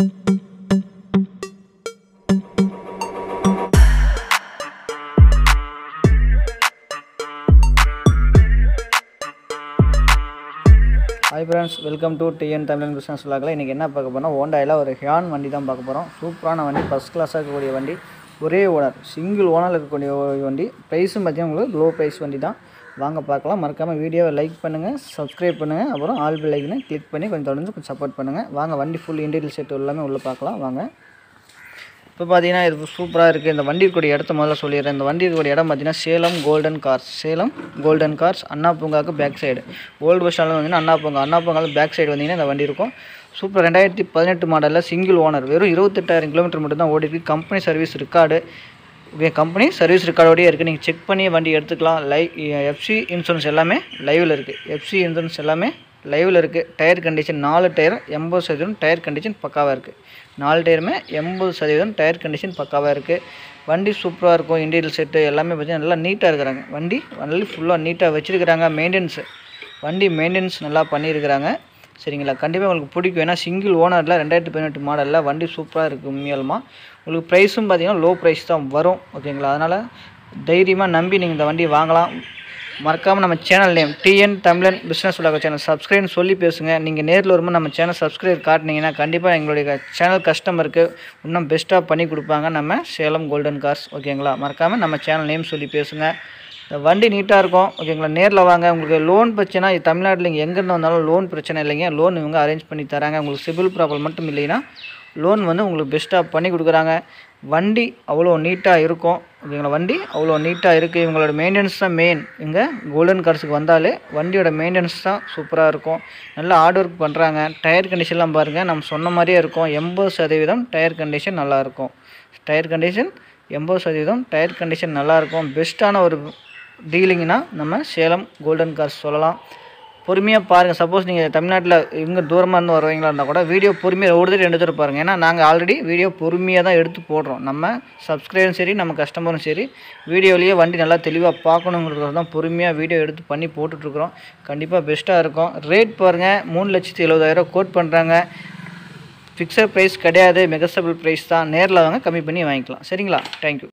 hi friends welcome to TN Tamilan business விளாகில் இன்றைக்கி என்ன பார்க்க போனால் ஹோண்டாயில் ஒரு ஹியான் வண்டி தான் பார்க்க போகிறோம் சூப்பரான வண்டி ஃபஸ்ட் கிளாஸாக இருக்கக்கூடிய வண்டி ஒரே ஓனர் சிங்கிள் ஓனரில் இருக்கக்கூடிய ஒரு வண்டி ப்ரைஸும் பார்த்தீங்கன்னா உங்களுக்கு லோ ப்ரைஸ் வண்டி தான் வாங்க பார்க்கலாம் மறக்காமல் வீடியோவை லைக் பண்ணுங்கள் சப்ஸ்கிரைப் பண்ணுங்கள் அப்புறம் ஆல் பில் லைக்னு கிளிக் பண்ணி கொஞ்சம் தொடர்ந்து கொஞ்சம் சப்போர்ட் பண்ணுங்கள் வாங்க வண்டி ஃபுல் இன்டீரியல் செட் எல்லாமே உள்ளே பார்க்கலாம் வாங்க இப்போ பார்த்தீங்கன்னா இது சூப்பராக இருக்குது இந்த வண்டி இருக்கக்கூடிய இடத்த முதல்ல சொல்லிடுறேன் இந்த வண்டி இருக்கக்கூடிய இடம் பார்த்தீங்கன்னா Salem golden cars Salem golden cars Anna பூங்காவுக்கு பேக் சைடு ஓல்டு பஸ் ஸ்டாண்டில் வந்தீங்கன்னா அண்ணா பூங்கா அண்ணா பூங்காவில் பேக் சைடு வந்தீங்கன்னா இந்த வண்டி இருக்கும் சூப்பர் ரெண்டாயிரத்தி பதினெட்டு மாடலில் சிங்கிள் ஓனர் வெறும் இருபத்தெட்டாயிரம் கிலோமீட்டர் மட்டும் தான் ஓடி இருக்கு company service record okay company service ரெக்கார்டோடய இருக்குது நீங்கள் செக் பண்ணி வண்டி எடுத்துக்கலாம் லைவ் எஃப்சி இன்சூரன்ஸ் எல்லாமே லைவில் இருக்குது எஃப்சி இன்சூரன்ஸ் எல்லாமே லைவில் இருக்குது டயர் கண்டிஷன் நாலு டயர் எண்பது சதவீதம் டயர் கண்டிஷன் பக்காவாக இருக்குது நாலு டயருமே எண்பது சதவீதம் டயர் கண்டிஷன் பக்காவாக இருக்குது வண்டி சூப்பராக இருக்கும் இன்டீரியல் செட்டு எல்லாமே பார்த்தீங்கன்னா நல்லா நீட்டாக இருக்கிறாங்க வண்டி வண்டி ஃபுல்லாக நீட்டாக வச்சுருக்கிறாங்க மெயின்டெனன்ஸு வண்டி மெயின்டெனன்ஸ் நல்லா பண்ணியிருக்கிறாங்க சரிங்களா கண்டிப்பாக உங்களுக்கு பிடிக்கும் ஏன்னா சிங்கிள் ஓனரில் ரெண்டாயிரத்தி பதினெட்டு மாடலில் வண்டி சூப்பராக இருக்குது உண்மையாலுமா உங்களுக்கு ப்ரைஸும் பார்த்தீங்கன்னா லோ ப்ரைஸ் தான் வரும் ஓகேங்களா அதனால் தைரியமாக நம்பி நீங்கள் இந்த வண்டி வாங்கலாம் மறக்காமல் நம்ம channel name TN Tamilan business உலக சேனல் சப்ஸ்கிரைப்னு சொல்லி பேசுங்க நீங்கள் நேரில் வரும்போது நம்ம சேனல் சப்ஸ்கிரைப் காட்டினீங்கன்னா கண்டிப்பாக எங்களுடைய சேனல் கஸ்டமருக்கு இன்னும் பெஸ்ட்டாக பண்ணி கொடுப்பாங்க நம்ம சேலம் கோல்டன் கார்ஸ் ஓகேங்களா மறக்காமல் நம்ம சேனல் நேம் சொல்லி பேசுங்க இந்த வண்டி நீட்டாக இருக்கும் ஓகேங்களா நேரில் வாங்க உங்களுக்கு லோன் பிரச்சனை தமிழ்நாட்டில் இங்கே எங்கேருந்து வந்தாலும் லோன் பிரச்சனை இல்லைங்க லோன் இவங்க அரேஞ்ச் பண்ணி தராங்க உங்களுக்கு சிபில் ப்ராப்ளம் மட்டும் இல்லைன்னா லோன் வந்து உங்களுக்கு பெஸ்ட்டாக பண்ணி கொடுக்குறாங்க வண்டி அவ்வளோ நீட்டாக இருக்கும் ஓகேங்களா வண்டி அவ்வளோ நீட்டாக இருக்குது இவங்களோட மெயின்டெனன்ஸ் தான் மெயின் இங்கே கோல்டன் கார்ஸுக்கு வந்தாலே வண்டியோட மெயின்டெனன்ஸ் தான் சூப்பராக இருக்கும் நல்லா ஹார்ட் ஒர்க் பண்ணுறாங்க டயர் கண்டிஷன்லாம் பாருங்கள் நம்ம சொன்ன மாதிரியே இருக்கும் எண்பது சதவீதம் டயர் கண்டிஷன் நல்லாயிருக்கும் டயர் கண்டிஷன் எண்பது சதவீதம் டயர் கண்டிஷன் நல்லாயிருக்கும் பெஸ்ட்டான ஒரு டீலிங்னா நம்ம சேலம் கோல்டன் கார்ஸ் சொல்லலாம் பொறுமையாக பாருங்கள் சப்போஸ் நீங்கள் தமிழ்நாட்டில் எங்கே தூரமாக இருந்து வருவீங்களா இருந்தால் கூட வீடியோ பொறுமையாக ஒரு தடவை ரெண்டு தடவை பாருங்கள் ஏன்னா நாங்கள் ஆல்ரெடி வீடியோ பொறுமையாக தான் எடுத்து போடுறோம் நம்ம சப்ஸ்கிரைபரும் சரி நம்ம கஸ்டமரும் சரி வீடியோலேயே வண்டி நல்லா தெளிவாக பார்க்கணுங்கிறது தான் பொறுமையாக வீடியோ எடுத்து பண்ணி போட்டுட்ருக்குறோம் கண்டிப்பாக பெஸ்ட்டாக இருக்கும் ரேட் பாருங்கள் மூணு லட்சத்தி எழுபதாயிரம் கோட் பண்ணுறாங்க ஃபிக்ஸட் ப்ரைஸ் கிடையாது மெகசபிள் ப்ரைஸ் தான் நேரில் வாங்க கம்மி பண்ணி வாங்கிக்கலாம் சரிங்களா தேங்க்யூ